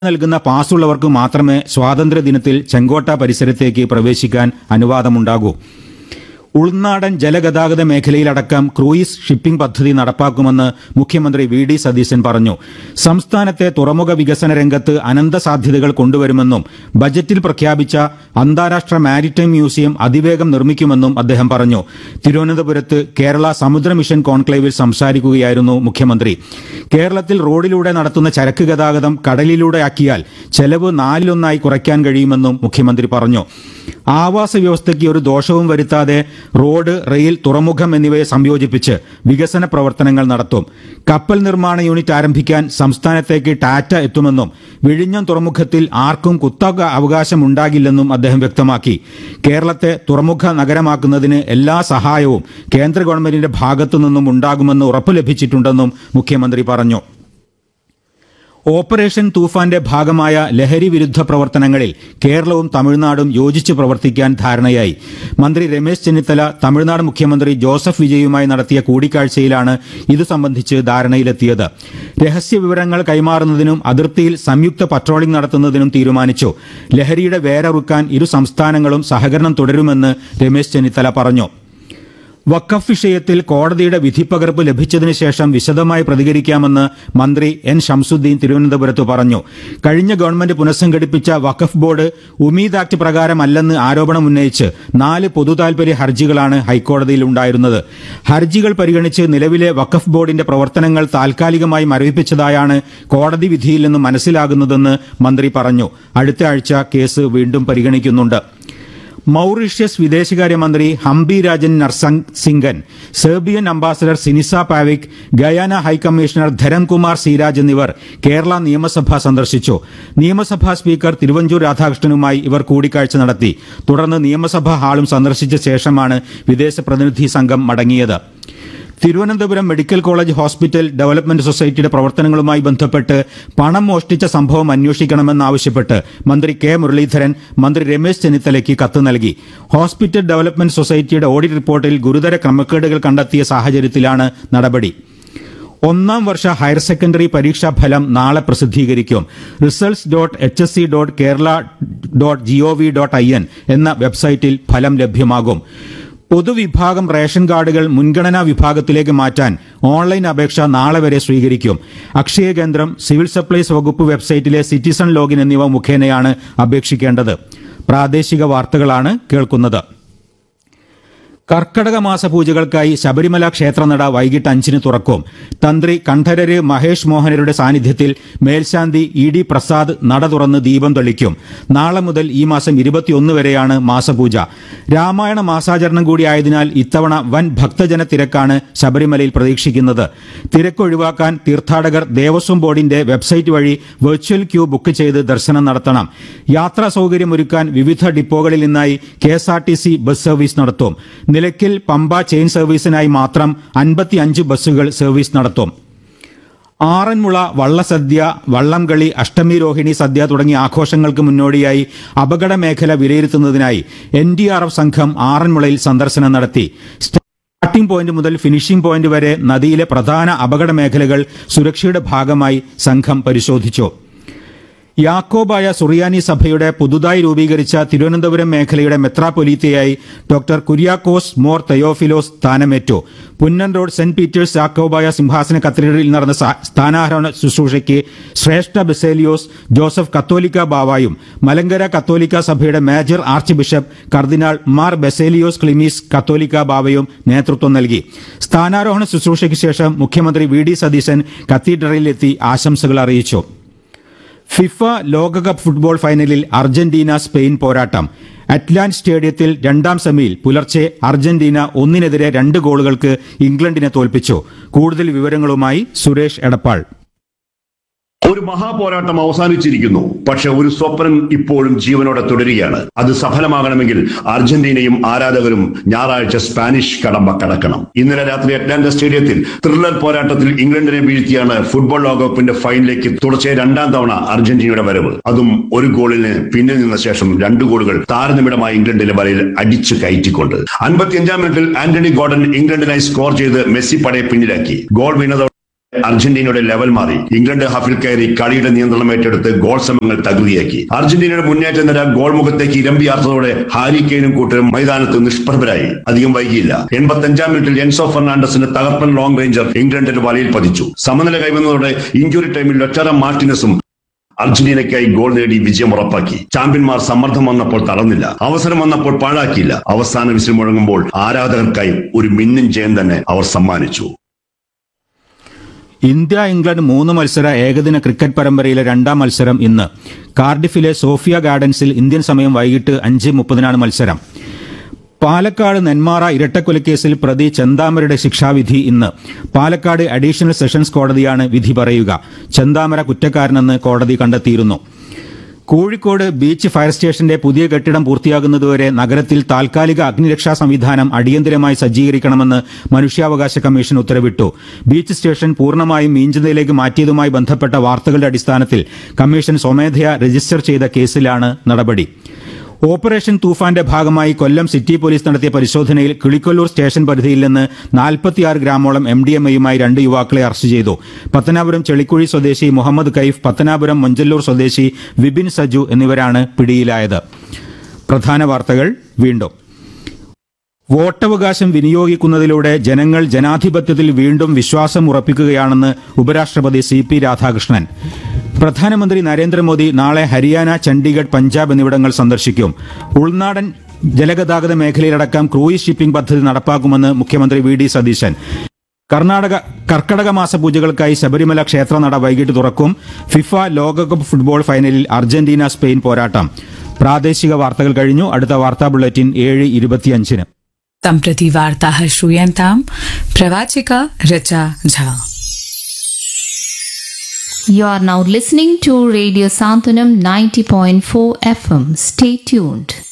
നൽകുന്ന പാസ്സുള്ളവർക്ക് മാത്രമേ സ്വാതന്ത്ര്യദിനത്തിൽ ചെങ്കോട്ട പരിസരത്തേക്ക് പ്രവേശിക്കാൻ അനുവാദമുണ്ടാകൂ ഉൾനാടൻ ജലഗതാഗത മേഖലയിലടക്കം ക്രൂയിസ് ഷിപ്പിംഗ് പദ്ധതി നടപ്പാക്കുമെന്ന് മുഖ്യമന്ത്രി വി ഡി സതീശൻ പറഞ്ഞു സംസ്ഥാനത്തെ തുറമുഖ വികസന രംഗത്ത് അനന്ത സാധ്യതകൾ കൊണ്ടുവരുമെന്നും ബജറ്റിൽ പ്രഖ്യാപിച്ച അന്താരാഷ്ട്ര മാരിടൈം മ്യൂസിയം അതിവേഗം നിർമ്മിക്കുമെന്നും അദ്ദേഹം പറഞ്ഞു തിരുവനന്തപുരത്ത് കേരള സമുദ്ര മിഷൻ കോൺക്ലേവിൽ സംസാരിക്കുകയായിരുന്നു മുഖ്യമന്ത്രി കേരളത്തിൽ റോഡിലൂടെ നടത്തുന്ന ചരക്ക് ഗതാഗതം കടലിലൂടെയാക്കിയാൽ ചെലവ് നാലിലൊന്നായി കുറയ്ക്കാൻ കഴിയുമെന്നും മുഖ്യമന്ത്രി പറഞ്ഞു ആവാസ വ്യവസ്ഥയ്ക്ക് ഒരു ദോഷവും വരുത്താതെ റോഡ് റെയിൽ തുറമുഖം എന്നിവയെ സംയോജിപ്പിച്ച് വികസന പ്രവർത്തനങ്ങൾ നടത്തും കപ്പൽ നിർമ്മാണ യൂണിറ്റ് ആരംഭിക്കാൻ സംസ്ഥാനത്തേക്ക് ടാറ്റ എത്തുമെന്നും വിഴിഞ്ഞം തുറമുഖത്തിൽ ആർക്കും കുത്തക അവകാശമുണ്ടാകില്ലെന്നും അദ്ദേഹം വ്യക്തമാക്കി കേരളത്തെ തുറമുഖ നഗരമാക്കുന്നതിന് എല്ലാ സഹായവും കേന്ദ്ര ഗവൺമെന്റിന്റെ ഭാഗത്തു നിന്നും ഉണ്ടാകുമെന്ന് ഉറപ്പു ലഭിച്ചിട്ടുണ്ടെന്നും മുഖ്യമന്ത്രി പറഞ്ഞു ഓപ്പറേഷൻ തൂഫാന്റെ ഭാഗമായ ലഹരി വിരുദ്ധ പ്രവർത്തനങ്ങളിൽ കേരളവും തമിഴ്നാടും യോജിച്ച് പ്രവർത്തിക്കാൻ ധാരണയായി മന്ത്രി രമേശ് ചെന്നിത്തല തമിഴ്നാട് മുഖ്യമന്ത്രി ജോസഫ് വിജയുമായി നടത്തിയ കൂടിക്കാഴ്ചയിലാണ് ഇതു സംബന്ധിച്ച് ധാരണയിലെത്തിയത് രഹസ്യ വിവരങ്ങൾ കൈമാറുന്നതിനും അതിർത്തിയിൽ സംയുക്ത പട്രോളിംഗ് നടത്തുന്നതിനും തീരുമാനിച്ചു ലഹരിയുടെ വേരറുക്കാൻ ഇരു സംസ്ഥാനങ്ങളും സഹകരണം തുടരുമെന്ന് രമേശ് ചെന്നിത്തല പറഞ്ഞു വഖഫ് വിഷയത്തിൽ കോടതിയുടെ വിധിപ്പകർപ്പ് ലഭിച്ചതിനു ശേഷം വിശദമായി പ്രതികരിക്കാമെന്ന് മന്ത്രി എൻ ഷംസുദ്ദീൻ തിരുവനന്തപുരത്ത് പറഞ്ഞു കഴിഞ്ഞ ഗവൺമെന്റ് പുനഃസംഘടിപ്പിച്ച വഖഫ് ബോർഡ് ഉമീദ് ആക്ട് പ്രകാരമല്ലെന്ന് ആരോപണമുന്നയിച്ച് നാല് പൊതുതാൽപര്യ ഹർജികളാണ് ഹൈക്കോടതിയിൽ ഉണ്ടായിരുന്നത് ഹർജികൾ പരിഗണിച്ച് നിലവിലെ വഖഫ് ബോർഡിന്റെ പ്രവർത്തനങ്ങൾ താൽക്കാലികമായി മരവിപ്പിച്ചതായാണ് കോടതി വിധിയിൽ നിന്ന് മനസ്സിലാകുന്നതെന്ന് മന്ത്രി പറഞ്ഞു അടുത്ത ആഴ്ച കേസ് വീണ്ടും പരിഗണിക്കുന്നുണ്ട് മൌറീഷ്യസ് വിദേശകാര്യമന്ത്രി ഹംബി രാജൻ നർസംഗ് സിംഗൻ Serbian ambassador Sinisa Pavic Guyana high commissioner Dharamkumar Seeraj എന്നിവർ കേരള നിയമസഭ സന്ദർശിച്ചു നിയമസഭാ സ്പീക്കർ തിരുവഞ്ചൂർ രാധാകൃഷ്ണനുമായി ഇവർ കൂടിക്കാഴ്ച നടത്തി തുടർന്ന് നിയമസഭാ ഹാളും സന്ദർശിച്ച ശേഷമാണ് വിദേശ പ്രതിനിധി സംഘം മടങ്ങിയത് Thiruvananthapuram medical college hospital development സൊസൈറ്റിയുടെ പ്രവർത്തനങ്ങളുമായി ബന്ധപ്പെട്ട് പണം മോഷ്ടിച്ച സംഭവം അന്വേഷിക്കണമെന്നാവശ്യപ്പെട്ട് മന്ത്രി കെ മുരളീധരൻ മന്ത്രി രമേശ് ചെന്നിത്തലയ്ക്ക് കത്ത് നൽകി ഹോസ്പിറ്റൽ ഡെവലപ്മെന്റ് സൊസൈറ്റിയുടെ ഓഡിറ്റ് റിപ്പോർട്ടിൽ ഗുരുതര ക്രമക്കേടുകൾ കണ്ടെത്തിയ സാഹചര്യത്തിലാണ് നടപടി ഒന്നാം വർഷ ഹയർ സെക്കൻഡറി പരീക്ഷാ ഫലം നാളെ പ്രസിദ്ധീകരിക്കും results dot H S C dot Kerala dot G O V dot I N എന്ന വെബ്സൈറ്റിൽ ഫലം ലഭ്യമാകും പൊതുവിഭാഗം റേഷൻ കാർഡുകൾ മുൻഗണനാ വിഭാഗത്തിലേക്ക് മാറ്റാൻ ഓൺലൈൻ അപേക്ഷ നാളെ വരെ സ്വീകരിക്കും അക്ഷയ കേന്ദ്രം സിവിൽ സപ്ലൈസ് വകുപ്പ് വെബ്സൈറ്റിലെ സിറ്റിസൺ ലോഗിൻ എന്നിവ മുഖേനയാണ് അപേക്ഷിക്കേണ്ടത് പ്രാദേശിക വാർത്തകളാണ് കേൾക്കുന്നത് കർക്കടക മാസ പൂജകൾക്കായി ശബരിമല ക്ഷേത്രനട വൈകിട്ട് അഞ്ചിന് തുറക്കും തന്ത്രി കണ്ഠരര് മഹേഷ് മോഹനരുടെ സാന്നിധ്യത്തിൽ മേൽശാന്തി ഇ ഡി പ്രസാദ് നട തുറന്ന് ദീപം തെളിക്കും നാളെ മുതൽ ഈ മാസം ഇരുപത്തിയൊന്ന് വരെയാണ് മാസപൂജ രാമായണ മാസാചരണം കൂടിയായതിനാൽ ഇത്തവണ വൻ ഭക്തജന തിരക്കാണ് ശബരിമലയിൽ പ്രതീക്ഷിക്കുന്നത് തിരക്കൊഴിവാക്കാൻ തീർത്ഥാടകർ ദേവസ്വം ബോർഡിന്റെ വെബ്സൈറ്റ് വഴി വെർച്വൽ ക്യൂ ബുക്ക് ചെയ്ത് ദർശനം നടത്തണം യാത്രാ സൌകര്യമൊരുക്കാൻ വിവിധ ഡിപ്പോകളിൽ നിന്നായി K S R T C bus service നടത്തും നിലയ്ക്കൽ പമ്പ ചെയിൻ സർവീസിനായി മാത്രം അൻപത്തിയഞ്ച് ബസ്സുകൾ സർവീസ് നടത്തും ആറന്മുള വള്ളസദ്യ വള്ളംകളി അഷ്ടമി രോഹിണി സദ്യ തുടങ്ങിയ ആഘോഷങ്ങൾക്ക് മുന്നോടിയായി അപകട മേഖല വിലയിരുത്തുന്നതിനായി എൻ ഡി ആർ എഫ് സംഘം ആറന്മുളയിൽ സന്ദർശനം നടത്തി സ്റ്റാർട്ടിംഗ് പോയിന്റ് മുതൽ ഫിനിഷിംഗ് പോയിന്റ് വരെ നദിയിലെ പ്രധാന അപകട മേഖലകൾ സുരക്ഷയുടെ ഭാഗമായി സംഘം പരിശോധിച്ചു യാക്കോബായ സുറിയാനി സഭയുടെ പുതുതായി രൂപീകരിച്ച തിരുവനന്തപുരം മേഖലയുടെ മെത്രാപൊലീത്തയായി ഡോക്ടർ കുര്യാക്കോസ് മോർ തെയോഫിലോസ് സ്ഥാനമേറ്റു Punnen road saint Peter's Yakobaya സിംഹാസന കത്തീഡ്രലിൽ നടന്ന സ- സ്ഥാനാരോഹണ ശുശ്രൂഷയ്ക്ക് ശ്രേഷ്ഠ ബെസേലിയോസ് ജോസഫ് കത്തോലിക്ക ബാവായും മലങ്കര കത്തോലിക്ക സഭയുടെ major archbishop cardinal Mar Baselios Cleemis കത്തോലിക്ക ബാവയും നേതൃത്വം നൽകി സ്ഥാനാരോഹണ ശുശ്രൂഷയ്ക്ക് ശേഷം മുഖ്യമന്ത്രി വി ഡി സതീശൻ കത്തീഡ്രലിലെത്തി ആശംസകൾ അറിയിച്ചു ഫിഫ ലോകകപ്പ് ഫുട്ബോൾ ഫൈനലിൽ അർജന്റീന സ്പെയിൻ പോരാട്ടം അറ്റ്ലാന്റ് സ്റ്റേഡിയത്തിൽ രണ്ടാം സെമിയിൽ പുലർച്ചെ അർജന്റീന ഒന്നിനെതിരെ രണ്ട് ഗോളുകൾക്ക് ഇംഗ്ലണ്ടിനെ തോൽപ്പിച്ചു കൂടുതൽ വിവരങ്ങളുമായി സുരേഷ് എടപ്പാൾ ഒരു മഹാപോരാട്ടം അവസാനിച്ചിരിക്കുന്നു പക്ഷെ ഒരു സ്വപ്നം ഇപ്പോഴും ജീവനോടെ തുടരുകയാണ് അത് സഫലമാകണമെങ്കിൽ അർജന്റീനയും ആരാധകരും ഞായറാഴ്ച സ്പാനിഷ് കടമ്പ കടക്കണം ഇന്നലെ രാത്രി അറ്റ്ലാന്റ സ്റ്റേഡിയത്തിൽ ത്രില്ലർ പോരാട്ടത്തിൽ ഇംഗ്ലണ്ടിനെ വീഴ്ത്തിയാണ് ഫുട്ബോൾ ലോകകപ്പിന്റെ ഫൈനലിലേക്ക് തുടർച്ചയായ രണ്ടാം തവണ അർജന്റീനയുടെ വരവ് അതും ഒരു ഗോളിന് പിന്നിൽ നിന്ന ശേഷം രണ്ട് ഗോളുകൾ താരനിമിടമായി ഇംഗ്ലണ്ടിന്റെ വലയിൽ അടിച്ചു കയറ്റിക്കൊണ്ട് അൻപത്തിയഞ്ചാം മിനിറ്റിൽ ആന്റണി ഗോർഡൻ ഇംഗ്ലണ്ടിനായി സ്കോർ ചെയ്ത് മെസ്സി പടയെ പിന്നിലാക്കി ഗോൾ വീണതോടെ അർജന്റീനയുടെ ലെവൽ മാറി ഇംഗ്ലണ്ട് ഹാഫിൽ കയറി കളിയുടെ നിയന്ത്രണം ഏറ്റെടുത്ത് ഗോൾ ശ്രമങ്ങൾ തകൃതിയാക്കി അർജന്റീനയുടെ മുന്നേറ്റ നിര ഗോൾ മുഖത്തേക്ക് ഇരമ്പിയാർത്തതോടെ ഹാരി കെയ്നും കൂട്ടരും മൈതാനത്ത് നിഷ്പ്രഭരായി അധികം വൈകിയില്ല എൺപത്തി അഞ്ചാം മിനിറ്റിൽ എൻസോ ഫെർണാണ്ടസിന്റെ തകർപ്പൻ ലോങ് റേഞ്ചർ ഇംഗ്ലണ്ടിന്റെ വലയിൽ പതിച്ചു സമനില കൈവന്നതോടെ ഇഞ്ചുറി ടൈമിൽ ലൊറ്റാറ മാർട്ടിനസും അർജന്റീനയ്ക്കായി ഗോൾ നേടി വിജയം ഉറപ്പാക്കി ചാമ്പ്യന്മാർ സമ്മർദ്ദം വന്നപ്പോൾ തളർന്നില്ല അവസരം വന്നപ്പോൾ പാഴാക്കിയില്ല അവസാന വിസിൽ മുഴങ്ങുമ്പോൾ ആരാധകർക്കായി ഒരു മിന്നും ജയം തന്നെ അവർ സമ്മാനിച്ചു ഇന്ത്യ ഇംഗ്ലണ്ട് മൂന്ന് മത്സര ഏകദിന ക്രിക്കറ്റ് പരമ്പരയിലെ രണ്ടാം മത്സരം ഇന്ന് കാർഡിഫിലെ സോഫിയ ഗാർഡൻസിൽ ഇന്ത്യൻ സമയം വൈകിട്ട് അഞ്ച് മുപ്പതിനാണ് മത്സരം പാലക്കാട് നെന്മാറ ഇരട്ടക്കൊലക്കേസിൽ പ്രതി ചെന്താമരയുടെ ശിക്ഷാവിധി ഇന്ന് പാലക്കാട് അഡീഷണൽ സെഷൻസ് കോടതിയാണ് വിധി പറയുക ചെന്താമര കുറ്റക്കാരനെന്ന് കോടതി കണ്ടെത്തിയിരുന്നു കോഴിക്കോട് ബീച്ച് ഫയർ സ്റ്റേഷന്റെ പുതിയ കെട്ടിടം പൂർത്തിയാകുന്നതുവരെ നഗരത്തിൽ താൽക്കാലിക അഗ്നിരക്ഷാ സംവിധാനം അടിയന്തരമായി സജ്ജീകരിക്കണമെന്ന് മനുഷ്യാവകാശ കമ്മീഷൻ ഉത്തരവിട്ടു ബീച്ച് സ്റ്റേഷൻ പൂർണ്ണമായും മീഞ്ചന്തയിലേക്ക് മാറ്റിയതുമായി ബന്ധപ്പെട്ട വാർത്തകളുടെ അടിസ്ഥാനത്തിൽ കമ്മീഷൻ സ്വമേധയാ രജിസ്റ്റർ ചെയ്ത കേസിലാണ് നടപടി ഓപ്പറേഷൻ തൂഫാന്റെ ഭാഗമായി കൊല്ലം സിറ്റി പോലീസ് നടത്തിയ പരിശോധനയിൽ കിളിക്കൊല്ലൂർ സ്റ്റേഷൻ പരിധിയിൽ നിന്ന് നാൽപ്പത്തിയാറ് ഗ്രാമോളം എം ഡി എം എയുമായി രണ്ട് യുവാക്കളെ അറസ്റ്റ് ചെയ്തു പത്തനാപുരം ചെളിക്കുഴി സ്വദേശി മുഹമ്മദ് കൈഫ് പത്തനാപുരം മഞ്ചല്ലൂർ സ്വദേശി വിപിൻ സജു എന്നിവരാണ് പിടിയിലായത് പ്രധാന വാർത്തകൾ വീണ്ടും വോട്ടവകാശം വിനിയോഗിക്കുന്നതിലൂടെ ജനങ്ങൾ ജനാധിപത്യത്തിൽ വീണ്ടും വിശ്വാസം ഉറപ്പിക്കുകയാണെന്ന് ഉപരാഷ്ട്രപതി സി പി രാധാകൃഷ്ണൻ പ്രധാനമന്ത്രി നരേന്ദ്രമോദി നാളെ ഹരിയാന ചണ്ഡീഗഡ് പഞ്ചാബ് എന്നിവിടങ്ങൾ സന്ദർശിക്കും ഉൾനാടൻ ജലഗതാഗത മേഖലയിലടക്കം ക്രൂയിസ് ഷിപ്പിംഗ് പദ്ധതി നടപ്പാക്കുമെന്ന് മുഖ്യമന്ത്രി വി ഡി സതീശൻ കർണാടക കർക്കടക മാസ പൂജകൾക്കായി ശബരിമല ക്ഷേത്രനട വൈകിട്ട് തുറക്കും ഫിഫ ലോകകപ്പ് ഫുട്ബോൾ ഫൈനലിൽ അർജന്റീന സ്പെയിൻ പോരാട്ടം പ്രാദേശിക വാർത്തകൾ കഴിഞ്ഞു അടുത്ത വാർത്താ ബുള്ളറ്റിൻ ഏഴ് ഇരുപത്തിയഞ്ചിന് सम्प्रति वार्ताः श्रूयन्ताम् प्रवाचिका रचा Jha You are now listening to Radio Santanam 90.4 FM. Stay tuned.